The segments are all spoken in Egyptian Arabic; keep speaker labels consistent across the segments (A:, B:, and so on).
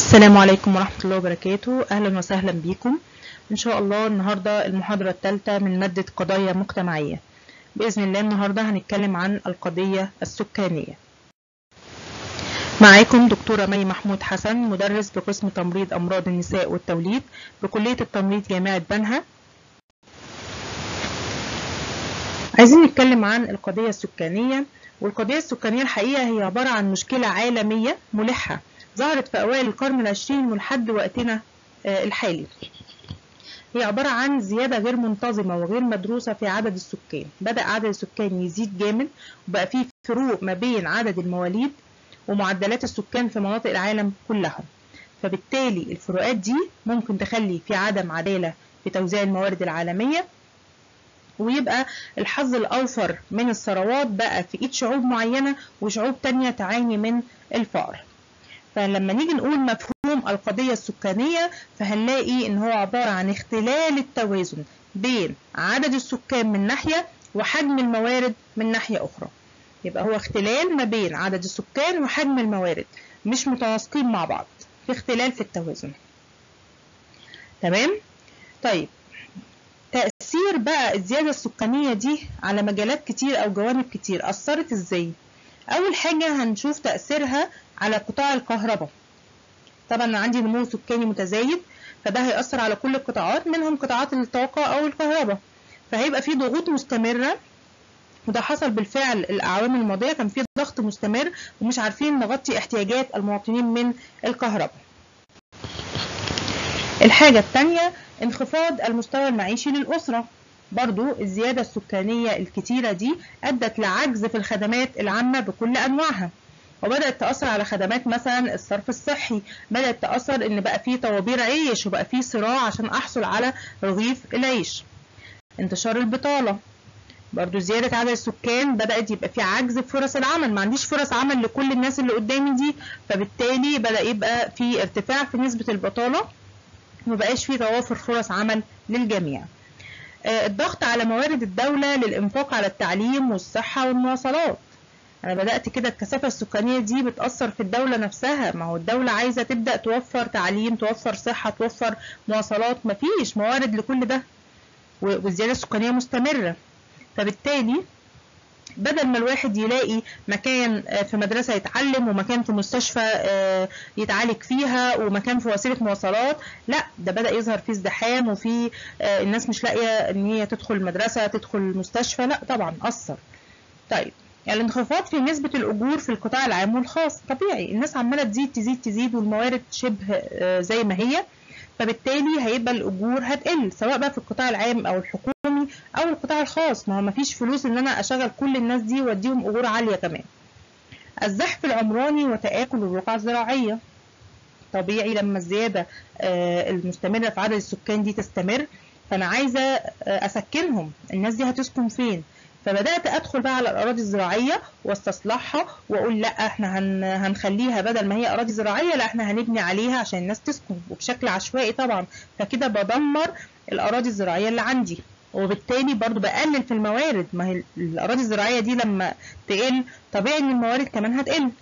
A: السلام عليكم ورحمة الله وبركاته أهلا وسهلا بكم إن شاء الله النهاردة المحاضرة الثالثة من مادة قضايا مجتمعية بإذن الله النهاردة هنتكلم عن القضية السكانية معاكم دكتورة مي محمود حسن مدرس بقسم تمريض أمراض النساء والتوليد بكلية التمريض جامعة بنها عايزين نتكلم عن القضية السكانية والقضية السكانية الحقيقة هي عبارة عن مشكلة عالمية ملحة ظهرت في أوائل القرن العشرين ولحد وقتنا الحالي هي عبارة عن زيادة غير منتظمة وغير مدروسة في عدد السكان بدأ عدد السكان يزيد جامد وبقى فيه فروق ما بين عدد المواليد ومعدلات السكان في مناطق العالم كلها فبالتالي الفروقات دي ممكن تخلي في عدم عدالة في توزيع الموارد العالمية ويبقى الحظ الأوفر من الثروات بقى في إيد شعوب معينة وشعوب تانية تعاني من الفقر فلما نيجي نقول مفهوم القضية السكانية فهنلاقي إن هو عبارة عن اختلال التوازن بين عدد السكان من ناحية وحجم الموارد من ناحية أخرى يبقى هو اختلال ما بين عدد السكان وحجم الموارد مش متناسقين مع بعض في اختلال في التوازن تمام طيب تأثير بقى الزيادة السكانية دي على مجالات كتير أو جوانب كتير أثرت إزاي؟ أول حاجة هنشوف تأثيرها على قطاع الكهرباء طبعا عندي نمو سكاني متزايد فده هيأثر على كل القطاعات منهم قطاعات الطاقة أو الكهرباء فهيبقى في ضغوط مستمرة وده حصل بالفعل الأعوام الماضية كان في ضغط مستمر ومش عارفين نغطي احتياجات المواطنين من الكهرباء الحاجة التانية انخفاض المستوى المعيشي للأسرة برضو الزيادة السكانية الكتيرة دي أدت لعجز في الخدمات العامة بكل أنواعها وبدأت تأثر على خدمات مثلا الصرف الصحي بدأت تأثر إن بقى فيه طوابير عيش وبقى فيه صراع عشان أحصل على رغيف العيش انتشار البطالة برضو زيادة عدد السكان بدأت يبقى في عجز في فرص العمل ما عنديش فرص عمل لكل الناس اللي قدامي دي فبالتالي بدأ يبقى في ارتفاع في نسبة البطالة ومبقاش في توافر فرص عمل للجميع الضغط على موارد الدولة للإنفاق على التعليم والصحة والمواصلات أنا بدأت كده الكثافة السكانية دي بتأثر في الدولة نفسها ما هو الدولة عايزة تبدأ توفر تعليم توفر صحة توفر مواصلات مفيش موارد لكل ده والزيادة السكانية مستمرة فبالتالي بدل ما الواحد يلاقي مكان في مدرسة يتعلم ومكان في مستشفى يتعالج فيها ومكان في وسيلة مواصلات لا ده بدأ يظهر فيه ازدحام وفي الناس مش لاقية ان هي تدخل المدرسة تدخل المستشفى لا طبعا أثر طيب يعني الانخفاض في نسبة الأجور في القطاع العام والخاص طبيعي الناس عمالة تزيد تزيد تزيد والموارد شبه زي ما هي فبالتالي هيبقى الأجور هتقل سواء بقى في القطاع العام أو الحكومي أو القطاع الخاص ما هو مفيش فلوس إن أنا أشغل كل الناس دي وأديهم أجور عالية كمان الزحف العمراني وتآكل الرقعة الزراعية طبيعي لما الزيادة المستمرة في عدد السكان دي تستمر فأنا عايزة أسكنهم الناس دي هتسكن فين فبدات ادخل بقى على الاراضي الزراعيه واستصلحها واقول لا احنا هن هنخليها بدل ما هي اراضي زراعيه لا احنا هنبني عليها عشان الناس تسكن وبشكل عشوائي طبعا فكده بدمر الاراضي الزراعيه اللي عندي وبالتالي برضو بقلل في الموارد ما هي الاراضي الزراعيه دي لما تقل طبيعي ان الموارد كمان هتقل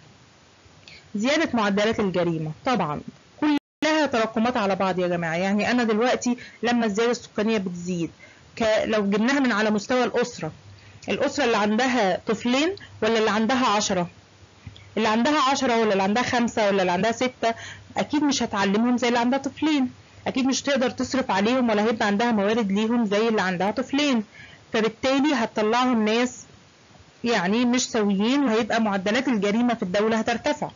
A: زياده معدلات الجريمه طبعا كلها تراكمات على بعض يا جماعه يعني انا دلوقتي لما الزياده السكانيه بتزيد لو جبناها من على مستوى الاسره الأسرة اللي عندها طفلين ولا اللي عندها عشرة اللي عندها عشرة ولا اللي عندها خمسة ولا اللي عندها ستة أكيد مش هتعلمهم زي اللي عندها طفلين أكيد مش تقدر تصرف عليهم ولا هيبقى عندها موارد ليهم زي اللي عندها طفلين فبالتالي هتطلعهم ناس يعني مش سويين وهيبقى معدلات الجريمة في الدولة هترتفع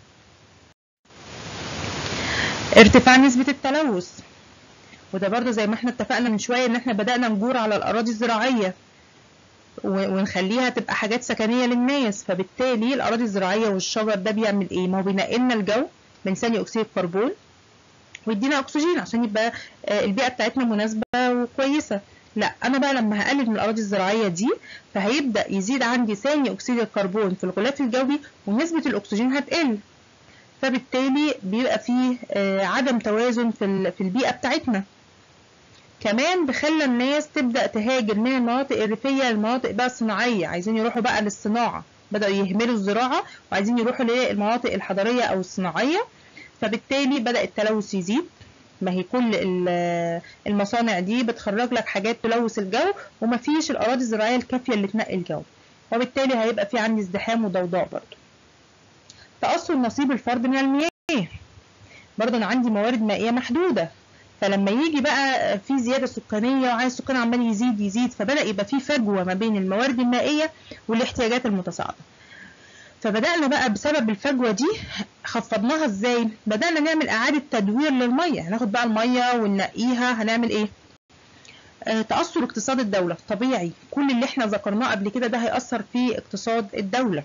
A: ارتفاع نسبة التلوث وده برضه زي ما احنا اتفقنا من شوية ان احنا بدأنا نجور على الأراضي الزراعية ونخليها تبقى حاجات سكنيه للناس فبالتالي الاراضي الزراعيه والشجر ده بيعمل ايه ما هو بينقلنا الجو من ثاني اكسيد الكربون ويدينا اكسجين عشان يبقى البيئه بتاعتنا مناسبه وكويسه لا انا بقى لما هقلل من الاراضي الزراعيه دي فهيبدا يزيد عندي ثاني اكسيد الكربون في الغلاف الجوي ونسبه الاكسجين هتقل فبالتالي بيبقى فيه عدم توازن في البيئه بتاعتنا كمان بخلى الناس تبدأ تهاجر من المناطق الريفية للمناطق بقى الصناعية عايزين يروحوا بقى للصناعة بدأوا يهملوا الزراعة وعايزين يروحوا للمناطق الحضرية أو الصناعية فبالتالي بدأ التلوث يزيد ما هي كل ال- المصانع دي بتخرج لك حاجات تلوث الجو ومفيش الأراضي الزراعية الكافية اللي تنقي الجو وبالتالي هيبقى في عندي ازدحام وضوضاء برضه تأثر نصيب الفرد من المياه برضه أنا عندي موارد مائية محدودة فلما يجي بقى في زيادة سكانية وعايز السكان عمال يزيد يزيد فبدأ يبقى في فجوة ما بين الموارد المائية والاحتياجات المتصاعدة فبدأنا بقى بسبب الفجوة دي خفضناها ازاي؟ بدأنا نعمل إعادة تدوير للمية هناخد بقى المية وننقيها هنعمل ايه؟ آه، تأثر اقتصاد الدولة طبيعي كل اللي احنا ذكرناه قبل كده ده هيأثر في اقتصاد الدولة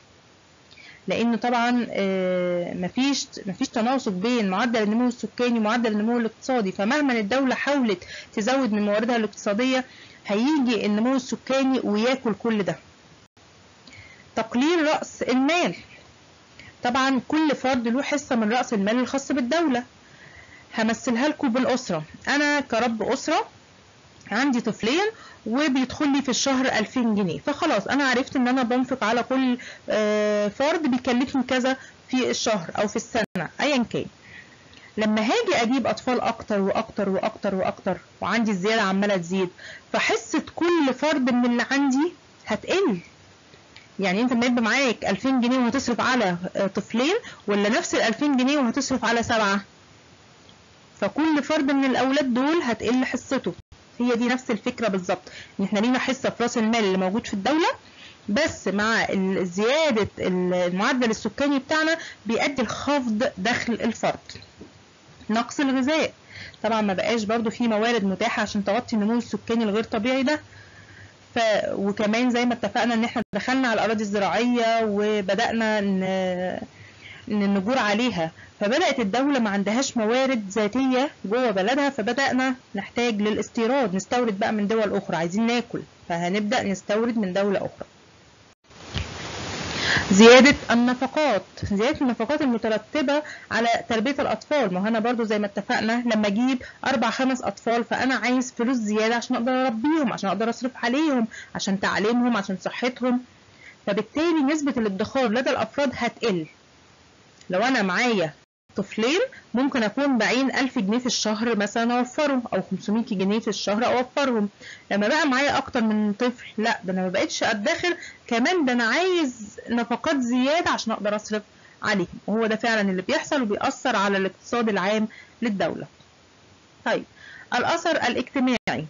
A: لأن طبعا آه، مفيش مفيش تناسق بين معدل النمو السكاني ومعدل النمو الاقتصادي فمهما الدولة حاولت تزود من مواردها الاقتصادية هيجي النمو السكاني وياكل كل ده تقليل رأس المال طبعا كل فرد له حصة من رأس المال الخاص بالدولة همثلها لكم بالأسرة أنا كرب أسرة عندي طفلين وبيدخل لي في الشهر 2000 جنيه فخلاص أنا عرفت إن أنا بنفق على كل آه، فرد بيكلفني كذا في الشهر أو في السنة أيا كان لما هاجي اجيب اطفال اكتر واكتر واكتر واكتر وعندي الزياده عماله تزيد فحصه كل فرد من اللي عندي هتقل يعني انت لما يبقى معاك 2000 جنيه وهتصرف على آه، طفلين ولا نفس ال 2000 جنيه وهتصرف على سبعه فكل فرد من الاولاد دول هتقل حصته هي دي نفس الفكره بالظبط ان احنا لينا حصه في راس المال اللي موجود في الدوله بس مع ال- زياده المعدل السكاني بتاعنا بيؤدي لخفض دخل الفرد نقص الغذاء طبعا ما بقاش برضو في موارد متاحه عشان تغطي النمو السكاني الغير طبيعي ده ف... وكمان زي ما اتفقنا ان احنا دخلنا على الاراضي الزراعيه وبدانا ن... ان النجور عليها فبدات الدوله ما عندهاش موارد ذاتيه جوه بلدها فبدانا نحتاج للاستيراد نستورد بقى من دول اخرى عايزين ناكل فهنبدا نستورد من دوله اخرى زيادة النفقات زيادة النفقات المترتبة على تربية الأطفال ما هو أنا برضو زي ما اتفقنا لما أجيب أربع خمس أطفال فأنا عايز فلوس زيادة عشان أقدر أربيهم عشان أقدر أصرف عليهم عشان تعليمهم عشان صحتهم فبالتالي نسبة الادخار لدى الأفراد هتقل لو أنا معايا طفلين ممكن أكون بعين ألف جنيه في الشهر مثلا أوفره أو 500 جنيه في الشهر أوفرهم لما بقى معايا أكتر من طفل لا ده أنا ما بقتش أدخر كمان ده أنا عايز نفقات زيادة عشان أقدر أصرف عليهم وهو ده فعلا اللي بيحصل وبيأثر على الاقتصاد العام للدولة طيب الأثر الاجتماعي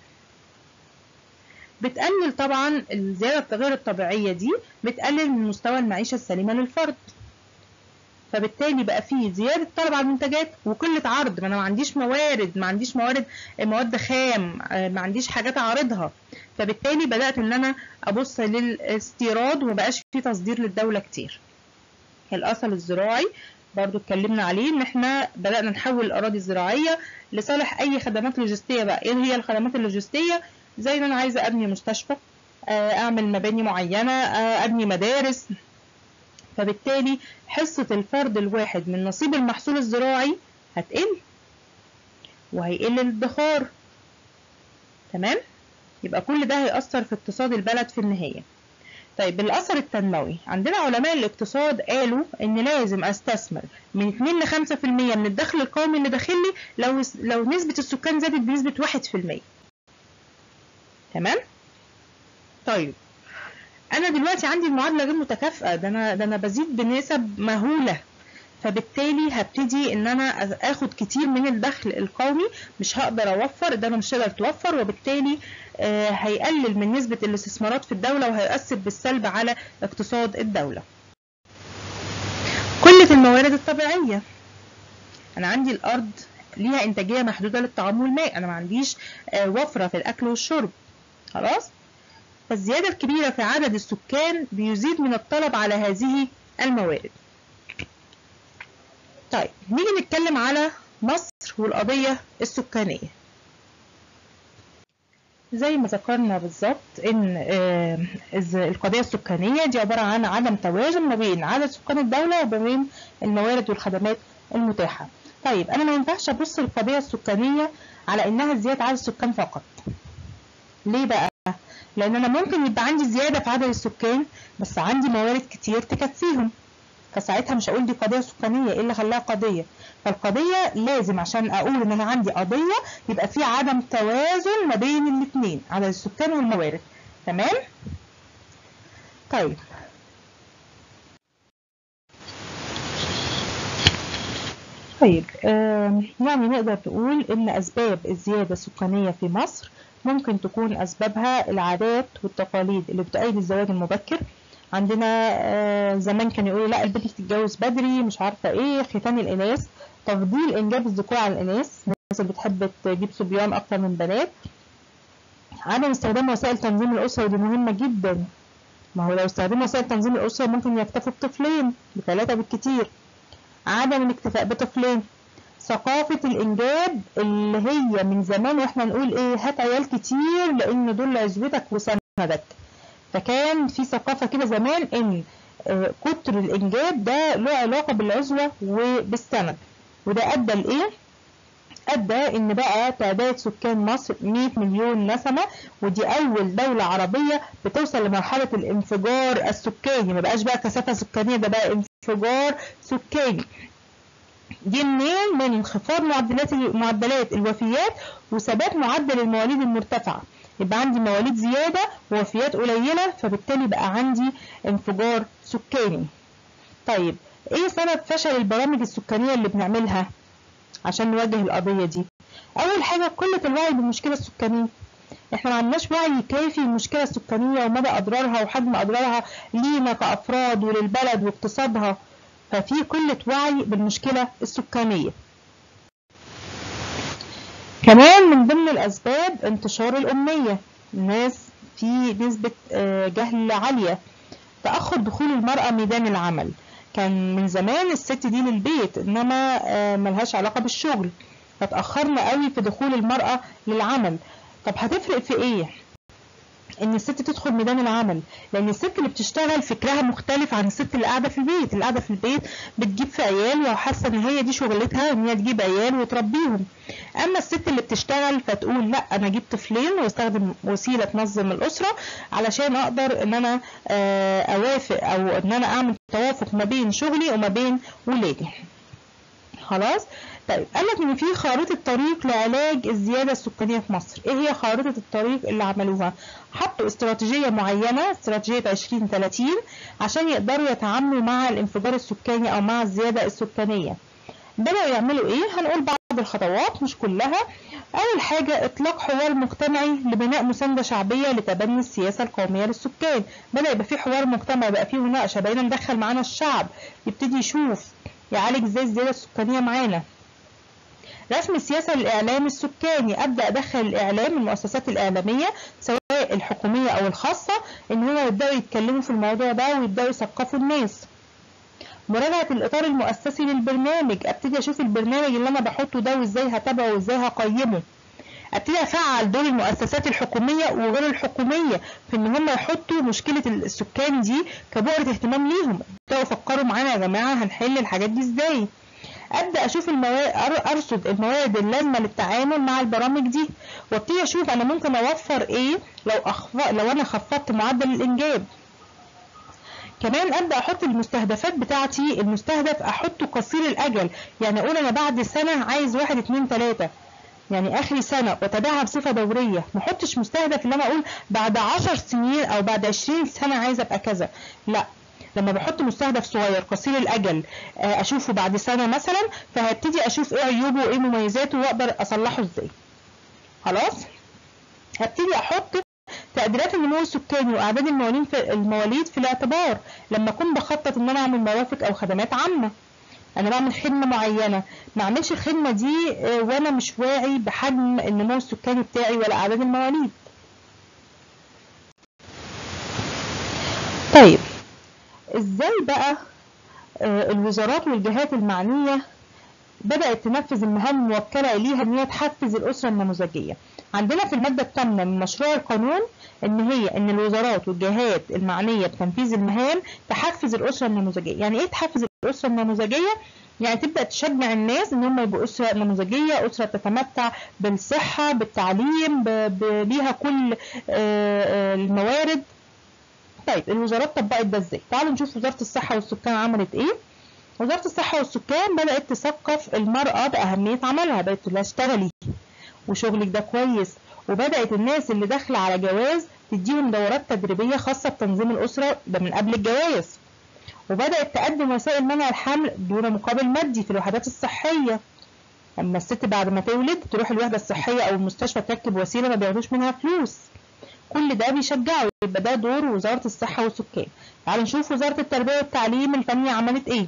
A: بتقلل طبعا الزيادة غير الطبيعية دي بتقلل من مستوى المعيشة السليمة للفرد فبالتالي بقى فيه زيادة طلب على المنتجات وقلة عرض ما انا ما عنديش موارد ما عنديش موارد مواد خام آه، ما عنديش حاجات اعرضها فبالتالي بدأت ان انا ابص للاستيراد ومبقاش فيه تصدير للدولة كتير الاثر الزراعي برضو اتكلمنا عليه ان احنا بدأنا نحول الاراضي الزراعية لصالح اي خدمات لوجستية بقى ايه هي الخدمات اللوجستية زي ان انا عايزة ابني مستشفى آه، اعمل مباني معينة آه، ابني مدارس فبالتالي حصة الفرد الواحد من نصيب المحصول الزراعي هتقل وهيقل الادخار تمام يبقى كل ده هيأثر في اقتصاد البلد في النهاية طيب الأثر التنموي عندنا علماء الاقتصاد قالوا إن لازم أستثمر من 2 ل 5% من الدخل القومي اللي داخل لي لو لو نسبة السكان زادت بنسبة 1% تمام طيب انا دلوقتي عندي المعادله غير متكافئه ده انا ده انا بزيد بنسب مهوله فبالتالي هبتدي ان انا اخد كتير من الدخل القومي مش هقدر اوفر الدوله مش هتقدر توفر وبالتالي آه، هيقلل من نسبه الاستثمارات في الدوله وهيؤثر بالسلب على اقتصاد الدوله قله الموارد الطبيعيه انا عندي الارض ليها انتاجيه محدوده للطعام والماء انا ما عنديش آه، وفره في الاكل والشرب خلاص فالزيادة الكبيرة في عدد السكان بيزيد من الطلب على هذه الموارد طيب نيجي نتكلم على مصر والقضية السكانية زي ما ذكرنا بالظبط ان آه، الز- القضية السكانية دي عبارة عن عدم توازن ما بين عدد سكان الدولة وما بين الموارد والخدمات المتاحة طيب انا ما ينفعش ابص القضية السكانية على انها زيادة عدد السكان فقط ليه بقى لان انا ممكن يبقى عندي زياده في عدد السكان بس عندي موارد كتير تكفيهم فساعتها مش هقول دي قضيه سكانيه ايه اللي خلاها قضيه فالقضيه لازم عشان اقول ان انا عندي قضيه يبقى في عدم توازن ما بين الاثنين عدد السكان والموارد تمام طيب طيب آه يعني نقدر تقول ان اسباب الزياده السكانيه في مصر ممكن تكون اسبابها العادات والتقاليد اللي بتؤيد الزواج المبكر عندنا آه زمان كانوا يقولوا لا البنت تتجوز بدري مش عارفه ايه ختان الاناث تفضيل انجاب الذكور على الاناث الناس اللي بتحب تجيب صبيان اكتر من بنات عدم استخدام وسائل تنظيم الاسره ودي مهمه جدا ما هو لو استخدموا وسائل تنظيم الاسره ممكن يكتفوا بطفلين بثلاثه بالكتير عدم الاكتفاء بطفلين ثقافة الإنجاب اللي هي من زمان وإحنا نقول إيه هات عيال كتير لأن دول عزوتك وسندك فكان في ثقافة كده زمان إن آه كتر الإنجاب ده له علاقة بالعزوة وبالسند وده أدى لإيه؟ أدى إن بقى تعداد سكان مصر 100 مليون نسمة ودي أول دولة عربية بتوصل لمرحلة الانفجار السكاني ما بقاش بقى كثافة سكانية ده بقى انفجار سكاني دي منين من انخفاض معدلات معدلات الوفيات وثبات معدل المواليد المرتفعة يبقى عندي مواليد زيادة ووفيات قليلة فبالتالي بقى عندي انفجار سكاني طيب ايه سبب فشل البرامج السكانية اللي بنعملها عشان نواجه القضية دي اول حاجة قلة الوعي بالمشكلة السكانية احنا ما عندناش وعي كافي بالمشكلة السكانية ومدى اضرارها وحجم اضرارها لينا كافراد وللبلد واقتصادها ففي قلة وعي بالمشكلة السكانية كمان من ضمن الأسباب انتشار الأمية الناس في نسبة جهل عالية تأخر دخول المرأة ميدان العمل كان من زمان الست دي للبيت إنما ملهاش علاقة بالشغل فتأخرنا قوي في دخول المرأة للعمل طب هتفرق في ايه ان الست تدخل ميدان العمل لان الست اللي بتشتغل فكرها مختلف عن الست اللي قاعده في البيت اللي قاعده في البيت بتجيب في عيال وحاسه ان هي دي شغلتها ان هي تجيب عيال وتربيهم اما الست اللي بتشتغل فتقول لا انا اجيب طفلين واستخدم وسيله تنظم الاسره علشان اقدر ان انا اوافق او ان انا اعمل توافق ما بين شغلي وما بين ولادي خلاص طيب قال لك ان في خارطه طريق لعلاج الزياده السكانيه في مصر ايه هي خارطه الطريق اللي عملوها حطوا استراتيجيه معينه استراتيجيه 2030 عشان يقدروا يتعاملوا مع الانفجار السكاني او مع الزياده السكانيه بدأوا يعملوا ايه هنقول بعض الخطوات مش كلها اول حاجة اطلاق حوار مجتمعي لبناء مساندة شعبية لتبني السياسة القومية للسكان بدأ يبقى في حوار مجتمعي بقى فيه مناقشة بقينا ندخل معانا الشعب يبتدي يشوف يعالج ازاي الزيادة السكانية معانا رسم السياسة للإعلام السكاني أبدأ أدخل الإعلام المؤسسات الإعلامية سواء الحكومية أو الخاصة إن هم يبدأوا يتكلموا في الموضوع ده ويبدأوا يثقفوا الناس مراجعة الإطار المؤسسي للبرنامج أبتدي أشوف البرنامج اللي أنا بحطه ده وإزاي هتابعه وإزاي هقيمه ابتدي افعل دور المؤسسات الحكوميه وغير الحكوميه في ان هم يحطوا مشكله السكان دي كبؤره اهتمام ليهم ابتدوا يفكروا معانا يا جماعه هنحل الحاجات دي ازاي ابدا اشوف المواد ارصد المواد اللازمه للتعامل مع البرامج دي وابتدي اشوف انا ممكن اوفر ايه لو أخف... لو انا خفضت معدل الانجاب كمان ابدا احط المستهدفات بتاعتي المستهدف احطه قصير الاجل يعني اقول انا بعد سنه عايز واحد اتنين تلاته يعني اخري سنه واتابعها بصفه دوريه ما احطش مستهدف اللي انا اقول بعد 10 سنين او بعد 20 سنه عايز ابقى كذا لا لما بحط مستهدف صغير قصير الاجل اشوفه بعد سنه مثلا فهبتدي اشوف ايه عيوبه وايه مميزاته واقدر اصلحه ازاي خلاص هبتدي احط تقديرات النمو السكاني واعداد المواليد في المواليد في الاعتبار لما اكون بخطط ان انا اعمل مرافق او خدمات عامه انا بعمل خدمه معينه ما اعملش الخدمه دي وانا مش واعي بحجم النمو السكاني بتاعي ولا اعداد المواليد طيب ازاي بقى الوزارات والجهات المعنيه بدأت تنفذ المهام الموكلة إليها إن هي تحفز الأسرة النموذجية. عندنا في المادة الثامنة من مشروع القانون إن هي إن الوزارات والجهات المعنية بتنفيذ المهام تحفز الأسرة النموذجية. يعني إيه تحفز الأسرة النموذجية؟ يعني تبدأ تشجع الناس إن هم يبقوا أسرة نموذجية، أسرة تتمتع بالصحة، بالتعليم، ليها كل الموارد طيب الوزارات طبقت ده ازاي تعالوا نشوف وزاره الصحه والسكان عملت ايه وزاره الصحه والسكان بدات تثقف المراه باهميه عملها بقت تقول لها اشتغلي وشغلك ده كويس وبدات الناس اللي داخله على جواز تديهم دورات تدريبيه خاصه بتنظيم الاسره ده من قبل الجواز وبدات تقدم وسائل منع الحمل دون مقابل مادي في الوحدات الصحيه اما الست بعد ما تولد تروح الوحده الصحيه او المستشفى تركب وسيله ما بياخدوش منها فلوس كل ده بيشجعوا يبقى ده دور وزاره الصحه والسكان تعالوا نشوف وزاره التربيه والتعليم الفني عملت ايه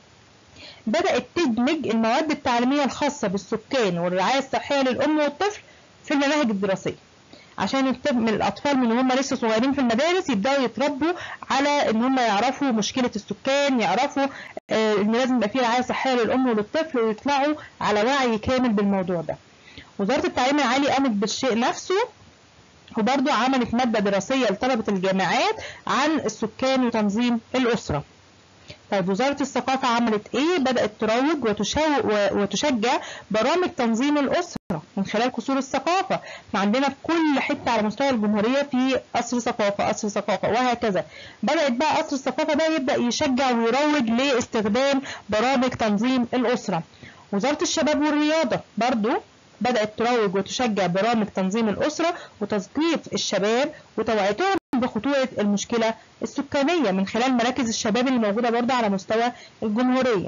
A: بدات تدمج المواد التعليميه الخاصه بالسكان والرعايه الصحيه للام والطفل في المناهج الدراسيه عشان من الاطفال من هم لسه صغيرين في المدارس يبداوا يتربوا على ان هم يعرفوا مشكله السكان يعرفوا آه ان لازم يبقى في رعايه صحيه للام وللطفل ويطلعوا على وعي كامل بالموضوع ده وزاره التعليم العالي قامت بالشيء نفسه وبرضه عملت ماده دراسيه لطلبه الجامعات عن السكان وتنظيم الاسره طيب وزارة الثقافة عملت ايه؟ بدأت تروج وتشو وتشجع برامج تنظيم الأسرة من خلال قصور الثقافة، احنا عندنا في كل حتة على مستوى الجمهورية في قصر ثقافة، قصر ثقافة وهكذا. بدأت بقى قصر الثقافة ده يبدأ يشجع ويروج لاستخدام برامج تنظيم الأسرة. وزارة الشباب والرياضة برضو بدأت تروج وتشجع برامج تنظيم الأسرة وتثقيف الشباب وتوعيتهم بخطورة المشكلة السكانية من خلال مراكز الشباب اللي موجودة برضه على مستوى الجمهورية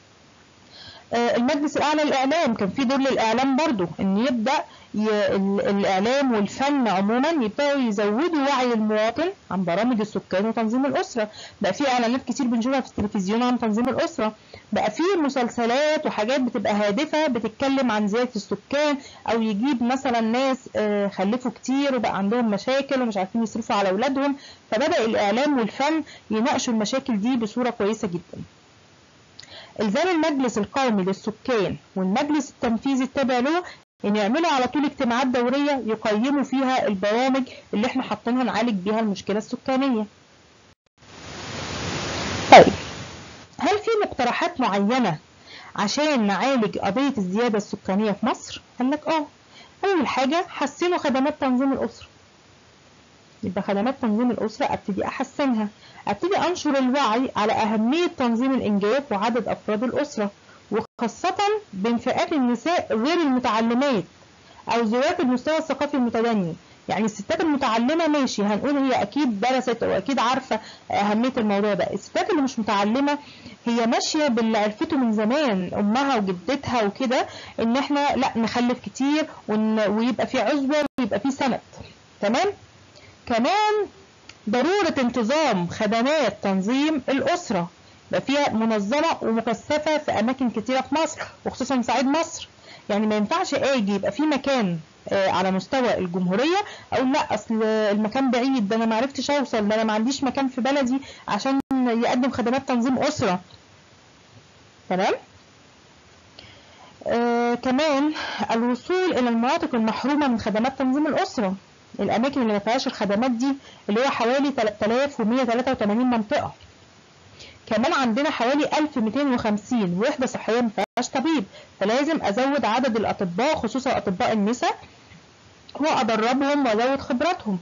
A: المجلس الأعلى للإعلام كان في دور للإعلام برضه إن يبدأ الإعلام والفن عموما يبدأوا يزودوا وعي المواطن عن برامج السكان وتنظيم الأسرة بقى في إعلانات كتير بنشوفها في التلفزيون عن تنظيم الأسرة بقى في مسلسلات وحاجات بتبقى هادفة بتتكلم عن زيادة السكان أو يجيب مثلا ناس خلفوا كتير وبقى عندهم مشاكل ومش عارفين يصرفوا على أولادهم فبدأ الإعلام والفن يناقشوا المشاكل دي بصورة كويسة جدا الزام المجلس القومي للسكان والمجلس التنفيذي التابع له ان يعملوا على طول اجتماعات دوريه يقيموا فيها البرامج اللي احنا حاطينها نعالج بيها المشكله السكانيه. طيب هل في مقترحات معينه عشان نعالج قضيه الزياده السكانيه في مصر؟ قال لك اه. اول حاجه حسنوا خدمات تنظيم الاسره. يبقى خدمات تنظيم الاسره ابتدي احسنها، ابتدي انشر الوعي على اهميه تنظيم الانجاب وعدد افراد الاسره. وخاصة بين فئات النساء غير المتعلمات أو ذوات المستوى الثقافي المتدني يعني الستات المتعلمة ماشي هنقول هي أكيد درست أو أكيد عارفة أهمية الموضوع ده الستات اللي مش متعلمة هي ماشية باللي عرفته من زمان أمها وجدتها وكده إن إحنا لا نخلف كتير ويبقى في عزوة ويبقى في سند تمام كمان ضرورة انتظام خدمات تنظيم الأسرة يبقى فيها منظمه ومكثفه في اماكن كتيره في مصر وخصوصا صعيد مصر يعني ما ينفعش اجي يبقى في مكان على مستوى الجمهوريه اقول لا اصل المكان بعيد ده انا ما عرفتش اوصل ده انا ما عنديش مكان في بلدي عشان يقدم خدمات تنظيم اسره تمام آه كمان الوصول الى المناطق المحرومه من خدمات تنظيم الاسره الاماكن اللي ما فيهاش الخدمات دي اللي هو حوالي 3183 منطقه كمان عندنا حوالي 1250 وحدة صحية ما فيهاش طبيب فلازم أزود عدد الأطباء خصوصا أطباء النساء وأدربهم وأزود خبراتهم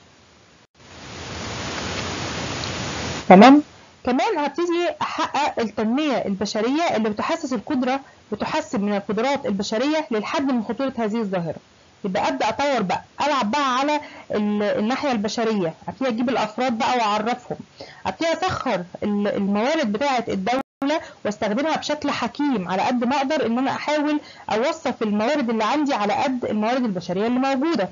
A: تمام كمان هبتدي أحقق التنمية البشرية اللي بتحسس القدرة بتحسن من القدرات البشرية للحد من خطورة هذه الظاهرة يبقى ابدا اطور بقى العب بقى على الناحيه البشريه ابتدي اجيب الافراد بقى واعرفهم ابتدي اسخر الموارد بتاعه الدوله واستخدمها بشكل حكيم على قد ما اقدر ان انا احاول اوظف الموارد اللي عندي على قد الموارد البشريه اللي موجوده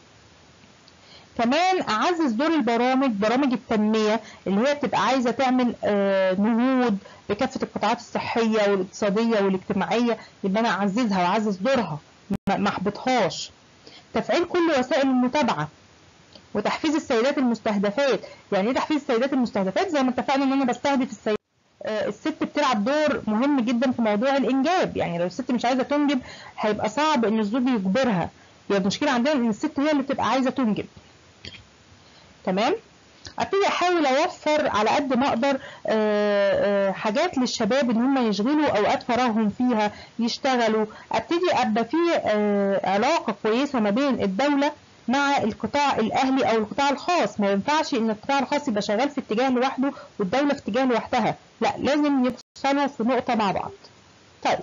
A: كمان اعزز دور البرامج برامج التنميه اللي هي بتبقى عايزه تعمل نهوض بكافه القطاعات الصحيه والاقتصاديه والاجتماعيه يبقى انا اعززها واعزز دورها ما احبطهاش تفعيل كل وسائل المتابعه وتحفيز السيدات المستهدفات يعني ايه تحفيز السيدات المستهدفات زي ما اتفقنا ان انا بستهدف السيدات الست بتلعب دور مهم جدا في موضوع الانجاب يعني لو الست مش عايزه تنجب هيبقى صعب ان الزوج يجبرها هي المشكله عندنا ان الست هي اللي بتبقى عايزه تنجب تمام ابتدي احاول اوفر على قد ما اقدر حاجات للشباب ان هم يشغلوا اوقات فراغهم فيها يشتغلوا ابتدي ابقى في علاقه كويسه ما بين الدوله مع القطاع الاهلي او القطاع الخاص ما ينفعش ان القطاع الخاص يبقى شغال في اتجاه لوحده والدوله في اتجاه لوحدها لا لازم يفصلوا في نقطه مع بعض طيب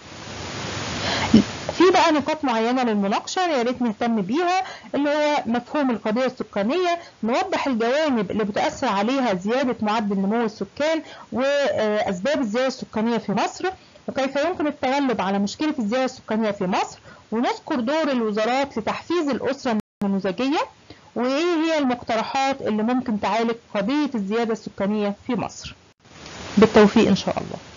A: في بقى نقاط معينة للمناقشة يا ريت نهتم بيها اللي هو مفهوم القضية السكانية نوضح الجوانب اللي بتأثر عليها زيادة معدل نمو السكان وأسباب الزيادة السكانية في مصر وكيف يمكن التغلب على مشكلة الزيادة السكانية في مصر ونذكر دور الوزارات لتحفيز الأسرة النموذجية وإيه هي المقترحات اللي ممكن تعالج قضية الزيادة السكانية في مصر بالتوفيق إن شاء الله